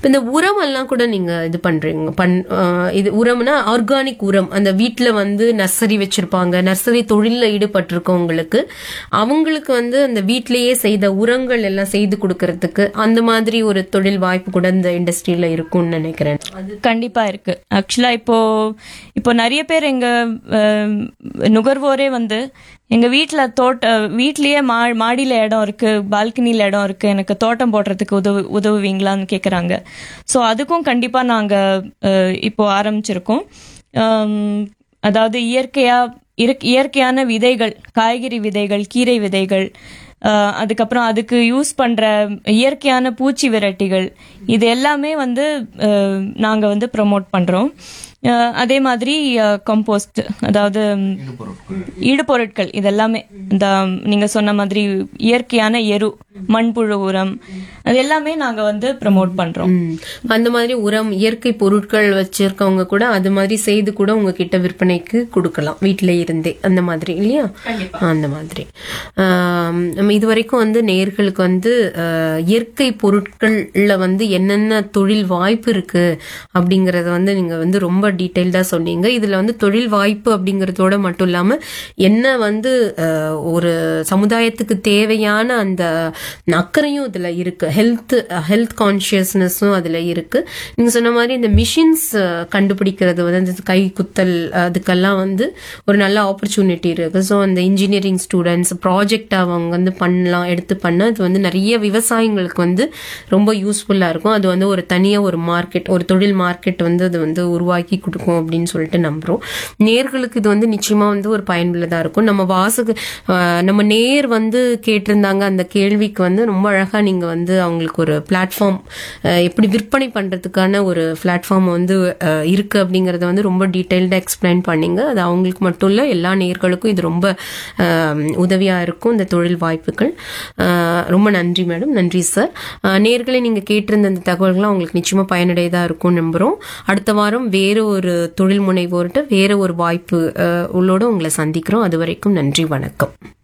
இப்ப இந்த உரம் எல்லாம் கூட நீங்க இது பண்றீங்க பண் அஹ், இது உரம்னா ஆர்கானிக் உரம் அந்த வீட்ல வந்து நர்சரி வச்சிருப்பாங்க நர்சரி தொழில்ல ஈடுபட்டிருக்கவங்களுக்கு அவங்களுக்கு வந்து அந்த வீட்லயே செய்த உரங்கள் எல்லாம் செய்து கொடுக்கறதுக்கு அந்த மாதிரி ஒரு தொழில் வாய்ப்பு கூட இந்த இண்டஸ்ட்ரியில இருக்கும்னு நினைக்கிறேன் அது கண்டிப்பா இருக்கு ஆக்சுவலா இப்போ இப்போ நிறைய பேர் எங்க அஹ், நுகர்வோரே வந்து எங்க வீட்ல தோட்ட வீட்லயே மா மாடியில இடம் இருக்கு பால்கனில இடம் இருக்கு எனக்கு தோட்டம் போடுறதுக்கு உதவு உதவுவீங்களான்னு கேக்குறாங்க ஸோ அதுக்கும் கண்டிப்பா நாங்க அஹ், இப்போ ஆரம்பிச்சிருக்கோம் ஆம், அதாவது இயற்கையா இயற்கை- இயற்கையான விதைகள் காய்கறி விதைகள் கீரை விதைகள் ஆஹ் அதுக்கப்புறம் அதுக்கு யூஸ் பண்ற இயற்கையான பூச்சி விரட்டிகள் இது எல்லாமே வந்து ஆஹ் நாங்க வந்து ப்ரமோட் பண்றோம் ஆஹ் அதே மாதிரி கம்போஸ்ட் அதாவது ஈடுபொருட்கள் இதெல்லாமே இந்த நீங்க சொன்ன மாதிரி இயற்கையான எரு மண்புழு உரம் அது எல்லாமே நாங்க வந்து ப்ரமோட் பண்றோம் ம். அந்த மாதிரி உரம் இயற்கை பொருட்கள் வச்சிருக்கவங்க கூட அது மாதிரி செய்து கூட உங்ககிட்ட விற்பனைக்கு கொடுக்கலாம் வீட்டில இருந்தே அந்த மாதிரி இல்லையா அந்த மாதிரி ஆம், நம்ம இது வரைக்கும் வந்து நேர்களுக்கு வந்து அஹ், இயற்கை பொருட்கள்ல வந்து என்னென்ன தொழில் வாய்ப்பு இருக்கு அப்படிங்கறத வந்து நீங்க வந்து ரொம்ப டீட்டெயில்டா சொன்னீங்க இதுல வந்து தொழில் வாய்ப்பு அப்படிங்கறதோட மட்டும் இல்லாம என்ன வந்து அஹ், ஒரு சமுதாயத்துக்கு தேவையான அந்த அக்கறையும் இதுல இருக்கு ஹெல்த் ஹெல்த் கான்சியஸ்னஸும் அதுல இருக்கு நீங்க சொன்ன மாதிரி இந்த மிஷின்ஸ் கண்டுபிடிக்கிறது வந்து இந்த கை குத்தல் அதுக்கெல்லாம் வந்து ஒரு நல்ல ஆப்பர்ச்சுனிட்டி இருக்கு ஸோ அந்த இன்ஜினியரிங் ஸ்டூடெண்ட்ஸ் ப்ராஜெக்ட் அவங்க வந்து பண்ணலாம் எடுத்து பண்ண அது வந்து நிறைய விவசாயிங்களுக்கு வந்து ரொம்ப யூஸ்ஃபுல்லா இருக்கும் அது வந்து ஒரு தனியா ஒரு மார்க்கெட் ஒரு தொழில் மார்க்கெட் வந்து அது வந்து உருவாக்கி கொடுக்கும் அப்படின்னு சொல்லிட்டு நம்புறோம் நேர்களுக்கு இது வந்து நிச்சயமா வந்து ஒரு பயனுள்ளதா இருக்கும் நம்ம வாசக அஹ், நம்ம நேர் வந்து கேட்டிருந்தாங்க அந்த கேள்விக்கு வந்து ரொம்ப அழகா நீங்க வந்து அவங்களுக்கு ஒரு பிளாட்ஃபார்ம் எப்படி விற்பனை பண்றதுக்கான ஒரு பிளாட்ஃபார்ம் வந்து அஹ், இருக்கு அப்படிங்கறத வந்து ரொம்ப டீடைல்டா எக்ஸ்பிளைன் பண்ணீங்க அது அவங்களுக்கு மட்டும் இல்ல எல்லா நேர்களுக்கும் இது ரொம்ப அஹ், உதவியா இருக்கும் இந்த தொழில் வாய்ப்புகள் அஹ், ரொம்ப நன்றி மேடம் நன்றி சார் நேர்களை நீங்க கேட்டிருந்த இந்த தகவல்கள்லாம் உங்களுக்கு நிச்சயமா பயனுடையதா இருக்கும் நம்புறோம் அடுத்த வாரம் வேற ஒரு தொழில் முனைவோர்கிட்ட வேற ஒரு வாய்ப்பு அஹ், உள்ளோட உங்களை சந்திக்கிறோம் அது வரைக்கும் நன்றி வணக்கம்